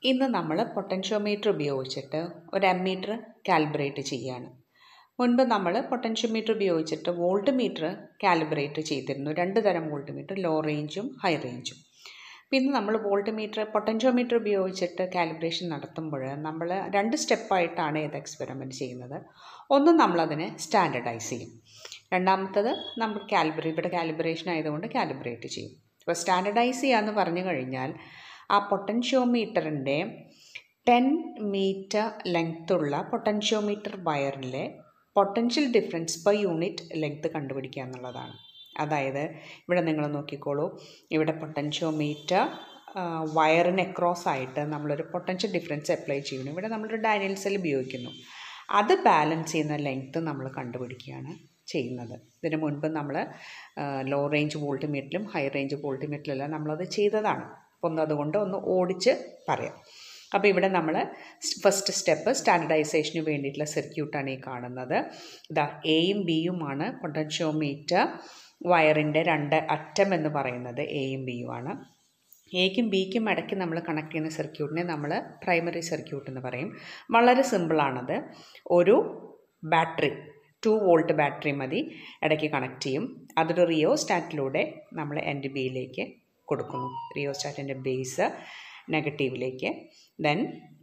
ഇന്ന് നമ്മൾ പൊട്ടൻഷ്യോമീറ്റർ ഉപയോഗിച്ചിട്ട് ഒരു അമ്മീറ്റർ കാലിബ്രേറ്റ് ചെയ്യുകയാണ് മുൻപ് നമ്മൾ പൊട്ടൻഷ്യോമീറ്റർ ഉപയോഗിച്ചിട്ട് വോൾട്ട് മീറ്റർ കാലിബ്രേറ്റ് ചെയ്തിരുന്നു രണ്ട് തരം വോൾട്ട് മീറ്റർ ലോ റേഞ്ചും ഹൈ റേഞ്ചും പിന്നെ നമ്മൾ വോൾട്ട് മീറ്റർ പൊട്ടൻഷ്യോമീറ്റർ ഉപയോഗിച്ചിട്ട് കാലിബ്രേഷൻ നടത്തുമ്പോൾ നമ്മൾ രണ്ട് സ്റ്റെപ്പായിട്ടാണ് ഇത് എക്സ്പെരിമെൻറ്റ് ചെയ്യുന്നത് ഒന്ന് നമ്മളതിനെ സ്റ്റാൻഡർഡൈസ് ചെയ്യും രണ്ടാമത്തത് നമ്മൾ കാലിബ്രേ ഇവിടെ കാലിബ്രേഷൻ ആയതുകൊണ്ട് കാലിബ്രേറ്റ് ചെയ്യും അപ്പോൾ സ്റ്റാൻഡർഡൈസ് ചെയ്യാന്ന് പറഞ്ഞു കഴിഞ്ഞാൽ ആ പൊട്ടൻഷ്യോമീറ്ററിൻ്റെ ടെൻ മീറ്റർ ലെങ്ത്തുള്ള പൊട്ടൻഷ്യോമീറ്റർ വയറിലെ potential difference per unit length കണ്ടുപിടിക്കുക എന്നുള്ളതാണ് അതായത് ഇവിടെ നിങ്ങൾ നോക്കിക്കോളൂ ഇവിടെ പൊട്ടൻഷ്യോമീറ്റർ വയറിന് അക്രോസ് ആയിട്ട് നമ്മളൊരു പൊട്ടൻഷ്യൽ ഡിഫറൻസ് അപ്ലൈ ചെയ്യുന്നു ഇവിടെ നമ്മളൊരു ഡാനിയൽ സെൽ ഉപയോഗിക്കുന്നു അത് ബാലൻസ് ചെയ്യുന്ന ലെങ്ത്ത് നമ്മൾ കണ്ടുപിടിക്കുകയാണ് ചെയ്യുന്നത് ഇതിന് മുൻപ് നമ്മൾ ലോ റേഞ്ച് വോൾട്ടിമീറ്ററിലും ഹൈ റേഞ്ച് വോൾട്ടിമീറ്ററിലെല്ലാം നമ്മളത് ചെയ്തതാണ് അപ്പോൾ ഒന്ന് അതുകൊണ്ട് ഒന്ന് ഓടിച്ച് പറയാം അപ്പോൾ ഇവിടെ നമ്മൾ ഫസ്റ്റ് സ്റ്റെപ്പ് സ്റ്റാൻഡർഡൈസേഷന് വേണ്ടിയിട്ടുള്ള സർക്യൂട്ടാണ് ഈ കാണുന്നത് ഇതാ എയും ബിയുമാണ് പൊട്ടൻഷ്യോമീറ്റർ വയറിൻ്റെ രണ്ട് അറ്റം എന്ന് പറയുന്നത് എയും ബിയും ആണ് എക്കും ബിക്കും ഇടയ്ക്ക് നമ്മൾ കണക്ട് ചെയ്യുന്ന സർക്യൂട്ടിനെ നമ്മൾ പ്രൈമറി സർക്യൂട്ട് എന്ന് പറയും വളരെ സിമ്പിളാണത് ഒരു ബാറ്ററി ടു വോൾട്ട് ബാറ്ററി മതി ഇടയ്ക്ക് കണക്ട് ചെയ്യും അതൊരു റിയോ സ്റ്റാറ്റിലൂടെ നമ്മൾ എൻഡ് ബിയിലേക്ക് കൊടുക്കുന്നു റിയോ സ്റ്റാറ്റിൻ്റെ ബേസ് നെഗറ്റീവിലേക്ക് ദെൻ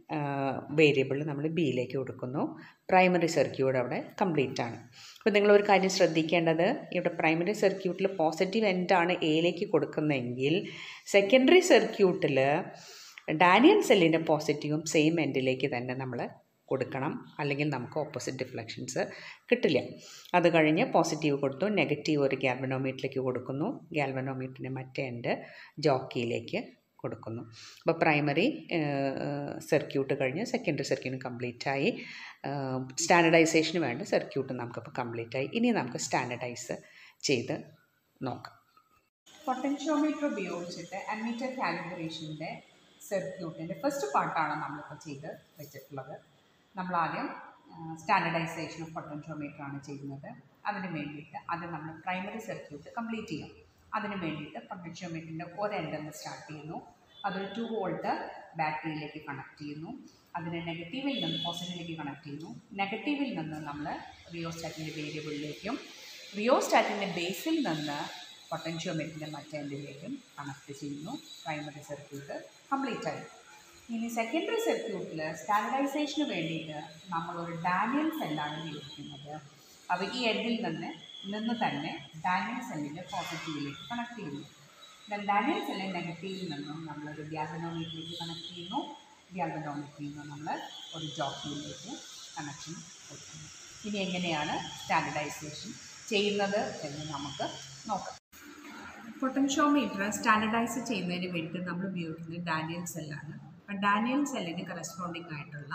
വേരിയബിൾ നമ്മൾ ബിയിലേക്ക് കൊടുക്കുന്നു പ്രൈമറി സർക്യൂട്ട് അവിടെ കംപ്ലീറ്റ് ആണ് അപ്പോൾ നിങ്ങളൊരു കാര്യം ശ്രദ്ധിക്കേണ്ടത് ഇവിടെ പ്രൈമറി സർക്യൂട്ടിൽ പോസിറ്റീവ് എൻഡാണ് എയിലേക്ക് കൊടുക്കുന്നതെങ്കിൽ സെക്കൻഡറി സർക്യൂട്ടിൽ ഡാനിയൽ സെല്ലിൻ്റെ പോസിറ്റീവും സെയിം എൻഡിലേക്ക് തന്നെ നമ്മൾ കൊടുക്കണം അല്ലെങ്കിൽ നമുക്ക് ഓപ്പോസിറ്റ് ഡിഫ്ലക്ഷൻസ് കിട്ടില്ല അത് കഴിഞ്ഞ് പോസിറ്റീവ് കൊടുത്തു നെഗറ്റീവ് ഒരു ഗാൽവനോമീറ്ററിലേക്ക് കൊടുക്കുന്നു ഗാൽവനോമീറ്ററിൻ്റെ മറ്റേ എൻഡ് ജോക്കിയിലേക്ക് കൊടുക്കുന്നു അപ്പോൾ പ്രൈമറി സർക്യൂട്ട് കഴിഞ്ഞ് സെക്കൻഡറി സർക്യൂട്ട് കംപ്ലീറ്റ് ആയി സ്റ്റാൻഡർഡൈസേഷന് വേണ്ട സർക്യൂട്ട് നമുക്കിപ്പോൾ കംപ്ലീറ്റ് ആയി ഇനി നമുക്ക് സ്റ്റാൻഡർഡൈസ് ചെയ്ത് നോക്കാം പൊട്ടൻഷ്യോമീറ്റർ ഉപയോഗിച്ചിട്ട് അമ്മീറ്റർ കാലിബ്രേഷൻ്റെ സർക്യൂട്ടിൻ്റെ ഫസ്റ്റ് പാർട്ടാണ് നമ്മളിപ്പോൾ ചെയ്ത് വെച്ചിട്ടുള്ളത് നമ്മൾ ആദ്യം സ്റ്റാൻഡർഡൈസേഷൻ ഓഫ് പൊട്ടൻഷ്യോമീറ്റർ ആണ് ചെയ്യുന്നത് അതിന് വേണ്ടിയിട്ട് ആദ്യം നമ്മൾ പ്രൈമറി സർക്യൂട്ട് കംപ്ലീറ്റ് ചെയ്യാം അതിന് വേണ്ടിയിട്ട് പൊട്ടൻഷ്യോമീറ്ററിൻ്റെ ഒരെൻഡെന്ന് സ്റ്റാർട്ട് ചെയ്യുന്നു അതൊരു ടു വോൾട്ട് ബാറ്ററിയിലേക്ക് കണക്ട് ചെയ്യുന്നു അതിനെ നെഗറ്റീവിൽ നിന്ന് പോസിറ്റീവിലേക്ക് കണക്ട് ചെയ്യുന്നു നെഗറ്റീവിൽ നിന്ന് നമ്മൾ റിയോസ്റ്റാറ്റിൻ്റെ വേരിയബിളിലേക്കും റിയോസ്റ്റാറ്റിൻ്റെ ബേസിൽ നിന്ന് പൊട്ടൻഷ്യോമീറ്ററിൻ്റെ മറ്റെൻഡിലേക്കും കണക്ട് ചെയ്യുന്നു പ്രൈമറി സർക്യൂട്ട് കംപ്ലീറ്റ് ആയി ഇനി സെക്കൻഡറി സർക്യൂട്ടിൽ സ്റ്റാൻഡർഡൈസേഷന് വേണ്ടിയിട്ട് നമ്മളൊരു ഡാനിയൽ സെല്ലാണ് ഉപയോഗിക്കുന്നത് അപ്പോൾ ഈ എൻഡിൽ നിന്ന് നിന്ന് തന്നെ ഡാനിയൽ സെല്ലിൻ്റെ പോസിറ്റീവിലേക്ക് കണക്ട് ചെയ്യുന്നു ദെൻ ഡാനിയൽ സെല്ലിൻ്റെ നെഗറ്റീവിൽ നിന്നും നമ്മളൊരു ഗ്യാൽവനോമീറ്ററിലേക്ക് കണക്ട് ചെയ്യുന്നു ഗ്യാൽവനോമീറ്ററിൽ നിന്ന് നമ്മൾ ഒരു ജോക്കിയിലേക്ക് കണക്ഷൻ കൊടുക്കുന്നു ഇനി എങ്ങനെയാണ് സ്റ്റാൻഡർഡൈസേഷൻ ചെയ്യുന്നത് എന്ന് നമുക്ക് നോക്കാം പൊട്ടൻഷ്യോമീറ്റർ സ്റ്റാൻഡർഡൈസ് ചെയ്യുന്നതിന് വേണ്ടി നമ്മൾ ഉപയോഗിക്കുന്നത് ഡാനിയൽ സെല്ലാണ് അപ്പം ഡാനിയൽ സെല്ലിന് കറസ്പോണ്ടിങ് ആയിട്ടുള്ള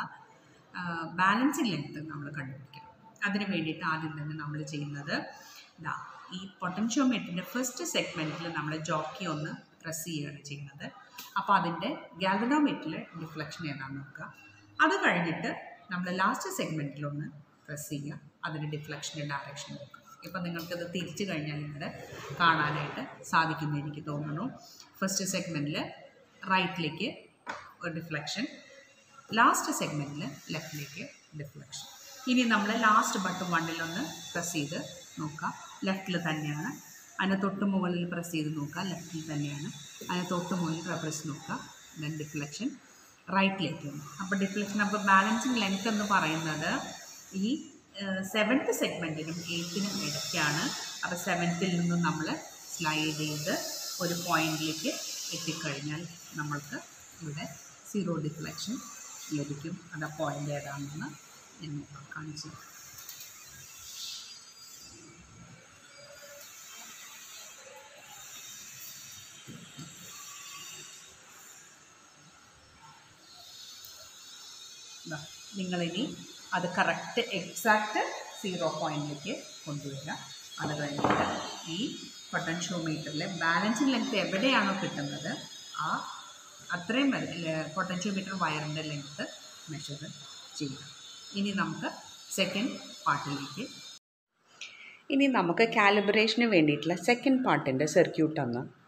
ബാലൻസിങ് ലെങ്ത്ത് നമ്മൾ കണ്ടുപിടിക്കണം അതിന് വേണ്ടിയിട്ട് ആദ്യം തന്നെ നമ്മൾ ചെയ്യുന്നത് ഇതാ ഈ പൊട്ടൻഷ്യോമീറ്ററിൻ്റെ ഫസ്റ്റ് സെഗ്മെൻറ്റിൽ നമ്മൾ ജോക്കി ഒന്ന് പ്രസ് ചെയ്യുകയാണ് ചെയ്യുന്നത് അപ്പോൾ അതിൻ്റെ ഗാൽവനോമീറ്ററിൽ ഡിഫ്ലക്ഷൻ ഏതാണെന്ന് നോക്കുക അത് കഴിഞ്ഞിട്ട് നമ്മൾ ലാസ്റ്റ് സെഗ്മെൻറ്റിലൊന്ന് പ്രസ് ചെയ്യുക അതിൻ്റെ ഡിഫ്ലക്ഷൻ്റെ ഡയറക്ഷൻ നോക്കുക ഇപ്പം നിങ്ങൾക്കത് തിരിച്ചു കഴിഞ്ഞാൽ ഇവിടെ കാണാനായിട്ട് സാധിക്കുമെന്ന് എനിക്ക് തോന്നുന്നു ഫസ്റ്റ് സെഗ്മെൻറ്റിൽ റൈറ്റിലേക്ക് ഒരു ഡിഫ്ലക്ഷൻ ലാസ്റ്റ് സെഗ്മെൻറ്റിൽ ലെഫ്റ്റിലേക്ക് ഡിഫ്ലക്ഷൻ ഇനി നമ്മൾ ലാസ്റ്റ് ബട്ടൺ വണ്ണിലൊന്ന് പ്രസ് ചെയ്ത് നോക്കുക ലെഫ്റ്റിൽ തന്നെയാണ് അതിന് തൊട്ട് മുകളിൽ പ്രസ് ചെയ്ത് നോക്കുക ലെഫ്റ്റിൽ തന്നെയാണ് അതിന് തൊട്ട് മുകളിൽ പ്രസ് നോക്കുക ദെൻ ഡിഫ്ലക്ഷൻ റൈറ്റിലേക്ക് വന്നു അപ്പോൾ ഡിഫ്ലക്ഷൻ അപ്പോൾ ബാലൻസിങ് ലെങ്ത് എന്ന് പറയുന്നത് ഈ സെവൻത്ത് സെഗ്മെൻറ്റിനും എയ്ത്തിനും ഇടയ്ക്കാണ് അപ്പോൾ സെവൻത്തിൽ നിന്നും നമ്മൾ സ്ലൈഡ് ചെയ്ത് ഒരു പോയിന്റിലേക്ക് എത്തിക്കഴിഞ്ഞാൽ നമ്മൾക്ക് ഇവിടെ സീറോ ഡിഫ്ലക്ഷൻ ലഭിക്കും അത് ആ പോയിൻ്റ് ഏതാണെന്ന് ഞാൻ കാണിച്ചു നിങ്ങളിനി അത് കറക്റ്റ് എക്സാക്റ്റ് സീറോ പോയിന്റിലേക്ക് കൊണ്ടുവരിക അത് കഴിഞ്ഞിട്ട് ഈ പൊട്ടൻഷ്യോമീറ്ററിലെ ബാലൻസിങ് ലെങ്ത് എവിടെയാണോ കിട്ടുന്നത് ആ അത്രയും പൊട്ടൻഷ്യോമീറ്റർ വയറിൻ്റെ ലെങ്ത്ത് മെഷർ ചെയ്യുക ഇനി നമുക്ക് സെക്കൻഡ് പാർട്ടിലേക്ക് ഇനി നമുക്ക് കാലിബ്രേഷന് വേണ്ടിയിട്ടുള്ള സെക്കൻഡ് പാർട്ടിൻ്റെ സർക്യൂട്ട് ഒന്ന്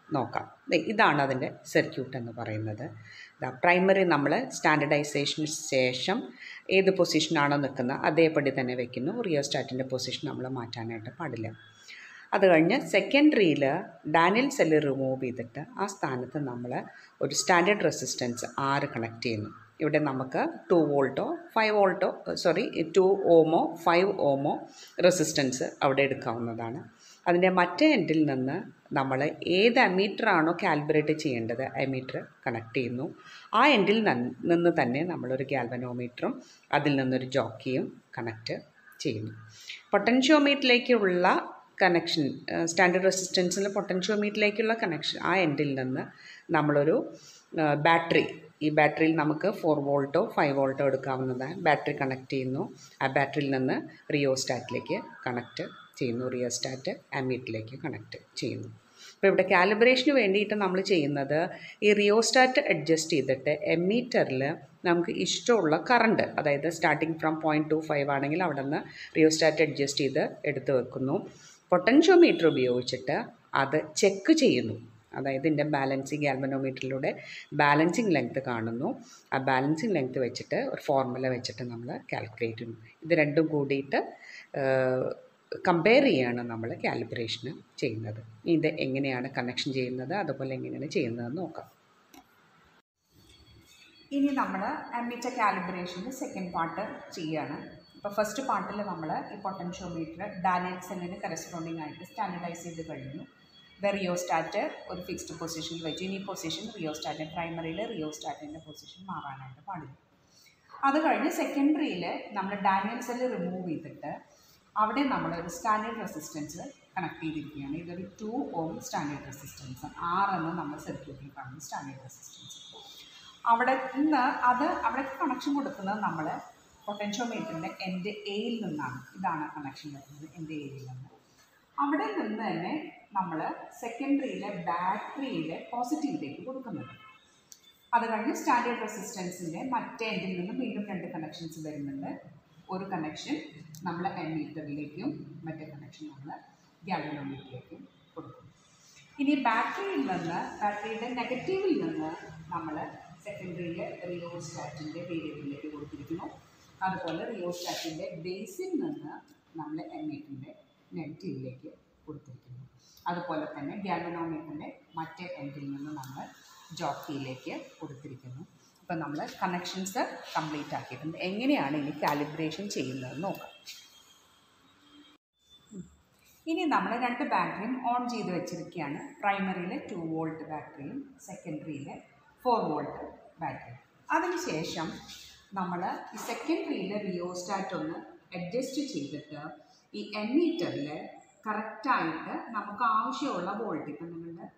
നോക്കാം ദേ ഇതാണ് അതിൻ്റെ സർക്യൂട്ട് എന്ന് പറയുന്നത് ഇതാ പ്രൈമറി നമ്മൾ സ്റ്റാൻഡർഡൈസേഷന് ശേഷം ഏത് പൊസിഷനാണോ നിൽക്കുന്നത് അതേപടി തന്നെ വെക്കുന്നു റിയോസ്റ്റാറ്റിൻ്റെ പൊസിഷൻ നമ്മൾ മാറ്റാനായിട്ട് പാടില്ല അത് കഴിഞ്ഞ് സെക്കൻഡറിയിൽ ഡാനിയൽ സെല്ല് റിമൂവ് ചെയ്തിട്ട് ആ സ്ഥാനത്ത് നമ്മൾ ഒരു സ്റ്റാൻഡേർഡ് റെസിസ്റ്റൻസ് ആറ് കണക്ട് ചെയ്യുന്നു ഇവിടെ നമുക്ക് ടു വോൾട്ടോ ഫൈവ് വോൾട്ടോ സോറി ടു ഓമോ ഫൈവ് ഓമോ റെസിസ്റ്റൻസ് അവിടെ എടുക്കാവുന്നതാണ് അതിൻ്റെ മറ്റേ എൻഡിൽ നിന്ന് നമ്മൾ ഏത് അമീറ്ററാണോ കാൽബറേറ്റ് ചെയ്യേണ്ടത് അമീറ്റർ കണക്ട് ചെയ്യുന്നു ആ എൻഡിൽ നിന്ന് തന്നെ നമ്മളൊരു ഗാൽവനോമീറ്ററും അതിൽ നിന്നൊരു ജോക്കിയും കണക്റ്റ് ചെയ്യുന്നു പൊട്ടൻഷ്യോമീറ്ററിലേക്കുള്ള കണക്ഷൻ സ്റ്റാൻഡേർഡ് റെസിസ്റ്റൻസിൽ പൊട്ടൻഷ്യോമീറ്ററിലേക്കുള്ള കണക്ഷൻ ആ എൻഡിൽ നിന്ന് നമ്മളൊരു ബാറ്ററി ഈ ബാറ്ററിയിൽ നമുക്ക് ഫോർ വോൾട്ടോ ഫൈവ് വോൾട്ടോ എടുക്കാവുന്നതാണ് ബാറ്ററി കണക്ട് ചെയ്യുന്നു ആ ബാറ്ററിയിൽ നിന്ന് റിയോസ്റ്റാറ്റിലേക്ക് കണക്റ്റ് ചെയ്യുന്നു റിയോസ്റ്റാറ്റ് അമീറ്ററിലേക്ക് കണക്റ്റ് ചെയ്യുന്നു അപ്പോൾ ഇവിടെ കാലിബ്രേഷന് വേണ്ടിയിട്ട് നമ്മൾ ചെയ്യുന്നത് ഈ റിയോസ്റ്റാറ്റ് അഡ്ജസ്റ്റ് ചെയ്തിട്ട് എമ്മീറ്ററിൽ നമുക്ക് ഇഷ്ടമുള്ള കറണ്ട് അതായത് starting from point two five ആണെങ്കിൽ അവിടെ നിന്ന് റിയോസ്റ്റാറ്റ് അഡ്ജസ്റ്റ് ചെയ്ത് എടുത്ത് വെക്കുന്നു പൊട്ടൻഷ്യോമീറ്റർ ഉപയോഗിച്ചിട്ട് അത് ചെക്ക് ചെയ്യുന്നു അതായത് ഇതിൻ്റെ ബാലൻസിങ് ഗാൽവനോമീറ്ററിലൂടെ ബാലൻസിങ് ലെങ്ത് കാണുന്നു ആ ബാലൻസിങ് ലെങ്ത് വെച്ചിട്ട് ഒരു ഫോർമുല വെച്ചിട്ട് നമ്മൾ കാൽക്കുലേറ്റ് ചെയ്യുന്നു ഇത് രണ്ടും കൂടിയിട്ട് കമ്പയർ ചെയ്യാണ് നമ്മൾ കാലിബ്രേഷന് ചെയ്യുന്നത് ഇത് എങ്ങനെയാണ് കണക്ഷൻ ചെയ്യുന്നത് അതുപോലെ എങ്ങനെയാണ് ചെയ്യുന്നതെന്ന് നോക്കാം ഇനി നമ്മൾ അമ്മീറ്റർ കാലിബ്രേഷൻ്റെ സെക്കൻഡ് പാർട്ട് ചെയ്യാണ് ഇപ്പോൾ ഫസ്റ്റ് പാർട്ടിൽ നമ്മൾ ഈ പൊട്ടൻഷ്യോമീറ്റർ ഡാനിയൽ സെല്ലിന് കറസ്പോണ്ടിങ് ആയിട്ട് സ്റ്റാൻഡർഡൈസ് ചെയ്ത് കഴിഞ്ഞു ദ റിയോസ്റ്റാറ്റ് ഒരു ഫിക്സ്ഡ് പൊസിഷനിൽ വെച്ചു ഇനി പൊസിഷൻ റിയോസ്റ്റാറ്റിൻ്റെ പ്രൈമറിയിൽ റിയോസ്റ്റാറ്റിൻ്റെ പൊസിഷൻ മാറാനായിട്ട് പാടില്ല അത് കഴിഞ്ഞ് സെക്കൻഡറിയിൽ നമ്മൾ ഡാനിയൽ സെല്ല് റിമൂവ് ചെയ്തിട്ട് അവിടെ നമ്മളൊരു സ്റ്റാൻഡേർഡ് റെസിസ്റ്റൻസ് കണക്ട് ചെയ്തിരിക്കുകയാണ് ഇതൊരു two ohm standard resistance R എന്ന് നമ്മൾ സർക്യൂട്ടിൽ കാണുന്ന സ്റ്റാൻഡേർഡ് റെസിസ്റ്റൻസ് അവിടെ നിന്ന് അത് അവിടെ കണക്ഷൻ കൊടുക്കുന്നത് നമ്മൾ പൊട്ടൻഷ്യോമീറ്ററിൻ്റെ എൻ്റെ എയിൽ നിന്നാണ് ഇതാണ് കണക്ഷൻ വരുന്നത് എൻ്റെ എയിൽ നിന്ന് അവിടെ നിന്ന് തന്നെ നമ്മൾ സെക്കൻഡറിയിലെ ബാറ്ററിയിലെ പോസിറ്റീവിലേക്ക് കൊടുക്കുന്നത് അത് കഴിഞ്ഞ് സ്റ്റാൻഡേർഡ് റെസിസ്റ്റൻസിൻ്റെ മറ്റേ എൻഡിൽ നിന്ന് വീണ്ടും രണ്ട് കണക്ഷൻസ് വരുന്നുണ്ട് ഒരു കണക്ഷൻ നമ്മൾ എമീറ്ററിലേക്കും മറ്റേ കണക്ഷൻ നമ്മൾ ഗ്യാലനോമീറ്ററിലേക്കും കൊടുക്കും ഇനി ബാറ്ററിയിൽ നിന്ന് ബാറ്ററിയുടെ നെഗറ്റീവിൽ നിന്ന് നമ്മൾ സെക്കൻഡറിയിലെ റിയോസ്റ്റാറ്റിൻ്റെ വേരിയബിളിലേക്ക് കൊടുത്തിരിക്കുന്നു അതുപോലെ റിയോസ്റ്റാറ്റിൻ്റെ ബേസിൽ നിന്ന് നമ്മൾ എമീറ്ററിൻ്റെ നെഗറ്റീവിലേക്ക് കൊടുത്തിരിക്കുന്നു അതുപോലെ തന്നെ ഗ്യാലനോമീറ്ററിൻ്റെ മറ്റേ എൻഡിൽ നിന്ന് നമ്മൾ ജോക്കിയിലേക്ക് കൊടുത്തിരിക്കുന്നു അപ്പോൾ നമ്മൾ കണക്ഷൻസ് കംപ്ലീറ്റ് ആക്കിയിട്ടുണ്ട് എങ്ങനെയാണ് ഇനി കാലിബ്രേഷൻ ചെയ്യുന്നതെന്ന് നോക്കാം ഇനി നമ്മൾ രണ്ട് ബാറ്ററിയും ഓൺ ചെയ്ത് വെച്ചിരിക്കുകയാണ് പ്രൈമറിയിലെ ടു വോൾട്ട് ബാറ്ററിയും സെക്കൻഡറിയിലെ ഫോർ വോൾട്ട് ബാറ്ററിയും അതിനുശേഷം നമ്മൾ ഈ സെക്കൻഡറിയിലെ റിയോസ്റ്റാറ്റ് ഒന്ന് അഡ്ജസ്റ്റ് ചെയ്തിട്ട് ഈ എമ്മീറ്ററിൽ കറക്റ്റായിട്ട് നമുക്ക് ആവശ്യമുള്ള വോൾട്ട് ഇപ്പം നിങ്ങളുടെ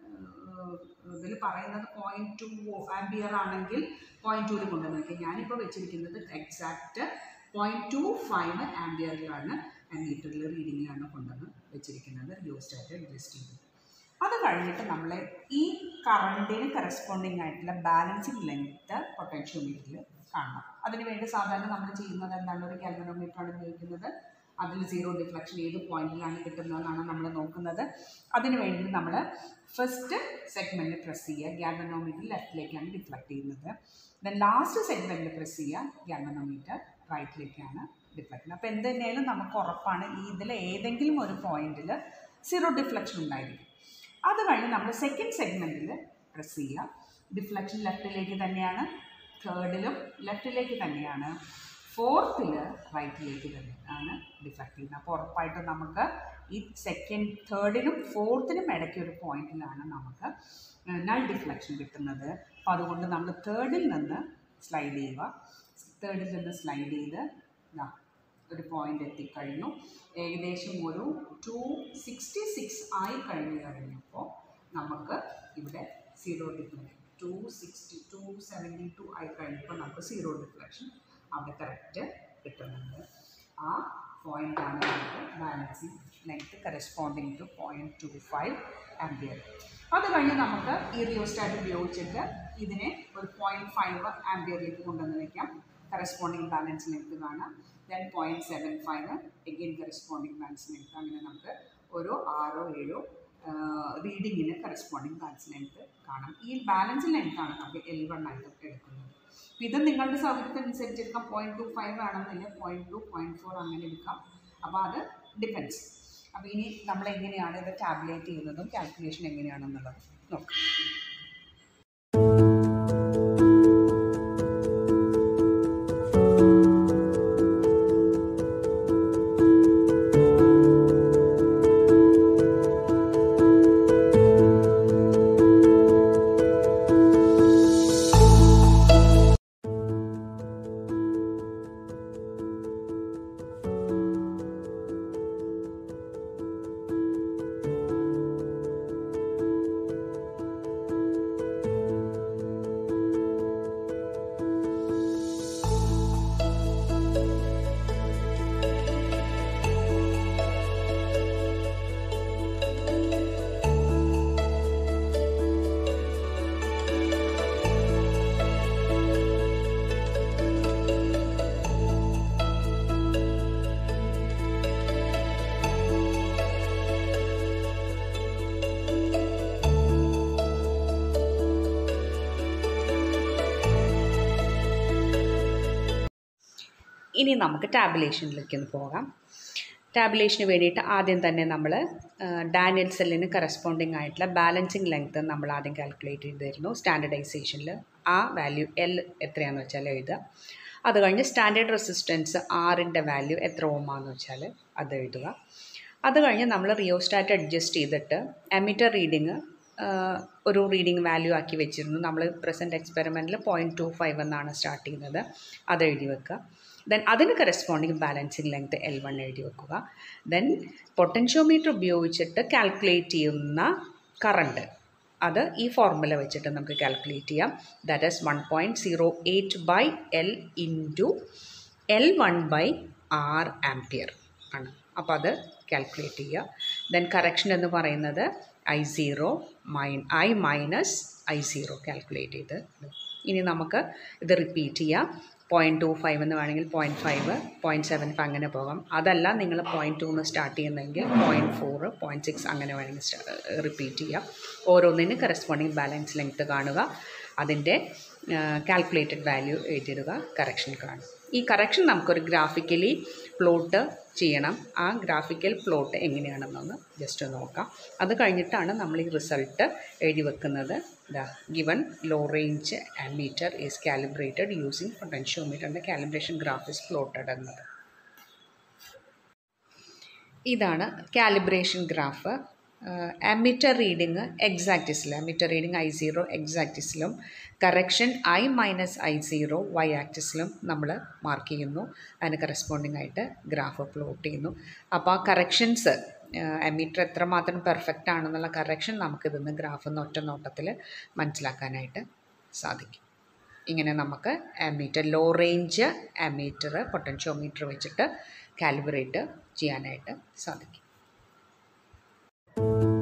ഇതിൽ പറയുന്നത് പോയിൻറ്റ് ടു ആംബിയർ ആണെങ്കിൽ പോയിൻറ്റ് ടൂവിൽ കൊണ്ടുവന്ന് വയ്ക്കുക ഞാനിപ്പോൾ വെച്ചിരിക്കുന്നത് എക്സാക്റ്റ് പോയിൻറ്റ് ടു ഫൈവ് ആംബിയറിലാണ് മീറ്ററിൽ റീഡിങ്ങിലാണ് കൊണ്ടുവന്ന് വെച്ചിരിക്കുന്നത് റിയോസ്റ്റാറ്റ് അഡ്ജസ്റ്റ് ചെയ്ത് അത് കഴിഞ്ഞിട്ട് നമ്മൾ ഈ കറണ്ടിന് കറസ്പോണ്ടിങ് ആയിട്ടുള്ള ബാലൻസിങ് ലെങ്ത്ത് പൊട്ടൻഷ്യോമീറ്ററിൽ കാണണം അതിനുവേണ്ടി സാധാരണ നമ്മൾ ചെയ്യുന്നത് എന്താണ് ഒരു കാൽവനോമീറ്ററാണ് ഉപയോഗിക്കുന്നത് അതിൽ സീറോ ഡിഫ്ലക്ഷൻ ഏത് പോയിന്റിലാണ് കിട്ടുന്നതെന്നാണ് നമ്മൾ നോക്കുന്നത് അതിനുവേണ്ടി നമ്മൾ ഫസ്റ്റ് സെഗ്മെൻറ്റ് പ്രസ് ചെയ്യുക ഗ്യാൽവനോമീറ്റർ ലെഫ്റ്റിലേക്കാണ് ഡിഫ്ലക്ട് ചെയ്യുന്നത് ദെൻ ലാസ്റ്റ് സെഗ്മെൻറ്റ് പ്രസ് ചെയ്യുക ഗ്യാൽവനോമീറ്റർ റൈറ്റിലേക്കാണ് ഡിഫ്ലക്ട് ചെയ്യുന്നത് അപ്പോൾ എന്ത് തന്നെയായാലും നമുക്ക് ഉറപ്പാണ് ഈ ഇതിൽ ഏതെങ്കിലും ഒരു പോയിന്റിൽ സീറോ ഡിഫ്ലക്ഷൻ ഉണ്ടായിരിക്കും അത് കഴിഞ്ഞ് നമ്മൾ സെക്കൻഡ് സെഗ്മെൻറ്റിൽ പ്രസ് ചെയ്യുക ഡിഫ്ലക്ഷൻ ലെഫ്റ്റിലേക്ക് തന്നെയാണ് തേർഡിലും ലെഫ്റ്റിലേക്ക് തന്നെയാണ് ഫോർത്തിൽ റൈറ്റിലേക്ക് തന്നെയാണ് ഡിഫ്ലക്ട് ചെയ്യുന്നത് അപ്പോൾ ഉറപ്പായിട്ടും നമുക്ക് ഈ സെക്കൻഡ് തേർഡിനും ഫോർത്തിനും ഇടയ്ക്ക് ഒരു പോയിന്റിലാണ് നമുക്ക് നൾ ഡിഫ്ലക്ഷൻ കിട്ടുന്നത് അപ്പോൾ അതുകൊണ്ട് നമ്മൾ തേർഡിൽ നിന്ന് സ്ലൈഡ് ചെയ്യുക തേർഡിൽ നിന്ന് സ്ലൈഡ് ചെയ്ത് ഇതാ ഒരു പോയിന്റ് എത്തിക്കഴിഞ്ഞു ഏകദേശം ഒരു ടു സിക്സ്റ്റി സിക്സ് ആയി കഴിഞ്ഞ് കഴിഞ്ഞപ്പോൾ നമുക്ക് ഇവിടെ zero deflection two sixty to seventy two ആയി കഴിഞ്ഞപ്പോൾ നമുക്ക് സീറോ ഡിഫ്ലക്ഷൻ അവിടെ കറക്റ്റ് കിട്ടുന്നുണ്ട് ആ പോയിൻ്റാണ് നമുക്ക് balancing length corresponding to point two five ampere അത് കഴിഞ്ഞ് നമുക്ക് ഈ റിയോസ്റ്റാറ്റ് ഉപയോഗിച്ചിട്ട് ഇതിനെ ഒരു പോയിൻറ്റ് ഫൈവ് ആംബിയറിലേക്ക് കൊണ്ടുവന്ന് വയ്ക്കാം കറസ്പോണ്ടിങ് ബാലൻസ് ലെങ്ത് കാണാം then point seven five again corresponding balance length അങ്ങനെ നമുക്ക് ഓരോ ആറോ ഏഴോ റീഡിങ്ങിന് കറസ്പോണ്ടിങ് ബാലൻസ് ലെങ്ത് കാണാം ഈ ബാലൻസ് ലെങ്ത് ആണ് നമുക്ക് എൽ വൺ ആയിട്ട് എടുക്കുന്നത് അപ്പോൾ ഇത് നിങ്ങളുടെ സൗകര്യത്തിനനുസരിച്ച് എടുക്കാം പോയിൻറ്റ് ടു ഫൈവ് വേണമെന്നില്ല പോയിൻറ്റ് ടു പോയിൻറ്റ് ഫോർ അങ്ങനെ എടുക്കാം അപ്പോൾ അത് ഡിപ്പെൻസ് അപ്പോൾ ഇനി നമ്മൾ എങ്ങനെയാണ് ഇത് ടാബ്ലേറ്റ് ചെയ്യുന്നതും കാൽക്കുലേഷൻ എങ്ങനെയാണെന്നുള്ളത് നോക്കാം ഇനി നമുക്ക് ടാബുലേഷനിലേക്ക് ഒന്ന് പോകാം ടാബുലേഷന് വേണ്ടിയിട്ട് ആദ്യം തന്നെ നമ്മൾ ഡാനിയൽ സെല്ലിന് കറസ്പോണ്ടിങ് ആയിട്ടുള്ള ബാലൻസിങ് ലെങ്ത് നമ്മൾ ആദ്യം കാൽക്കുലേറ്റ് ചെയ്തിരുന്നു സ്റ്റാൻഡർഡൈസേഷനിൽ ആ വാല്യൂ എൽ എത്രയാണെന്ന് വെച്ചാൽ എഴുതുക അത് കഴിഞ്ഞ് സ്റ്റാൻഡേർഡ് റെസിസ്റ്റൻസ് ആറിൻ്റെ വാല്യൂ എത്ര ഓമാന്ന് വെച്ചാൽ അത് എഴുതുക അത് കഴിഞ്ഞ് നമ്മൾ റിയോസ്റ്റാറ്റ് അഡ്ജസ്റ്റ് ചെയ്തിട്ട് എമിറ്റർ റീഡിങ് ഒരു റീഡിങ് വാല്യൂ ആക്കി വെച്ചിരുന്നു നമ്മൾ പ്രസൻറ്റ് എക്സ്പെരിമെൻറ്റിൽ പോയിൻറ്റ് ടു ഫൈവ് എന്നാണ് സ്റ്റാർട്ട് ചെയ്യുന്നത് അത് എഴുതി വെക്കുക ദെൻ അതിന് corresponding balancing length L one എഴുതി വെക്കുക ദെൻ പൊട്ടൻഷ്യോമീറ്റർ ഉപയോഗിച്ചിട്ട് കാൽക്കുലേറ്റ് ചെയ്യുന്ന കറണ്ട് അത് ഈ ഫോർമുല വെച്ചിട്ട് നമുക്ക് കാൽക്കുലേറ്റ് ചെയ്യാം that is one point zero eight by L into L one by R ampere ആണ് അപ്പോൾ അത് കാൽക്കുലേറ്റ് ചെയ്യുക ദെൻ കറക്ഷൻ എന്ന് പറയുന്നത് I zero min I minus I zero calculate ചെയ്ത് ഇനി നമുക്ക് ഇത് റിപ്പീറ്റ് ചെയ്യാം പോയിൻറ്റ് ടു ഫൈവ് എന്ന് വേണമെങ്കിൽ point five point seven five അങ്ങനെ പോകാം അതല്ല നിങ്ങൾ പോയിൻറ്റ് ടു എന്ന് സ്റ്റാർട്ട് ചെയ്യുന്നെങ്കിൽ പോയിൻറ്റ് ഫോർ പോയിൻറ്റ് സിക്സ് അങ്ങനെ വേണമെങ്കിൽ റിപ്പീറ്റ് ചെയ്യാം ഓരോന്നിന് കറസ്പോണ്ടിങ് ബാലൻസ് ലെങ്ത്ത് കാണുക അതിൻ്റെ കാൽക്കുലേറ്റഡ് വാല്യൂ എഴുതിയിടുക കറക്ഷൻ കാണും ഈ കറക്ഷൻ നമുക്കൊരു ഗ്രാഫിക്കലി പ്ലോട്ട് ചെയ്യണം ആ ഗ്രാഫിക്കൽ പ്ലോട്ട് എങ്ങനെയാണെന്നൊന്ന് ജസ്റ്റ് നോക്കാം അത് കഴിഞ്ഞിട്ടാണ് നമ്മൾ ഈ റിസൾട്ട് എഴുതി വെക്കുന്നത് the given low range ammeter is calibrated using പൊട്ടൻഷ്യോമീറ്ററിൻ്റെ കാലിബ്രേഷൻ ഗ്രാഫ് ഇസ് പ്ലോട്ടഡ് എന്നത് ഇതാണ് കാലിബ്രേഷൻ ഗ്രാഫ് അമിറ്റർ റീഡിങ് എക്സാക്റ്റിസിൽ അമിറ്റർ റീഡിങ് ഐ സീറോ എക്സാക്റ്റിസിലും correction I minus I zero Y ആക്റ്റിസിലും നമ്മൾ മാർക്ക് ചെയ്യുന്നു അതിന് കറസ്പോണ്ടിങ് ആയിട്ട് ഗ്രാഫ് പ്ലോട്ട് ചെയ്യുന്നു അപ്പോൾ ആ കറക്ഷൻസ് അമീറ്റർ എത്രമാത്രം പെർഫെക്റ്റ് ആണെന്നുള്ള കറക്ഷൻ നമുക്കിതിന്ന് ഗ്രാഫ് എന്ന് ഒറ്റ നോട്ടത്തിൽ മനസ്സിലാക്കാനായിട്ട് സാധിക്കും ഇങ്ങനെ നമുക്ക് ammeter low range ammeter potentiometer വെച്ചിട്ട് കാലിബ്രേറ്റ് ചെയ്യാനായിട്ട് സാധിക്കും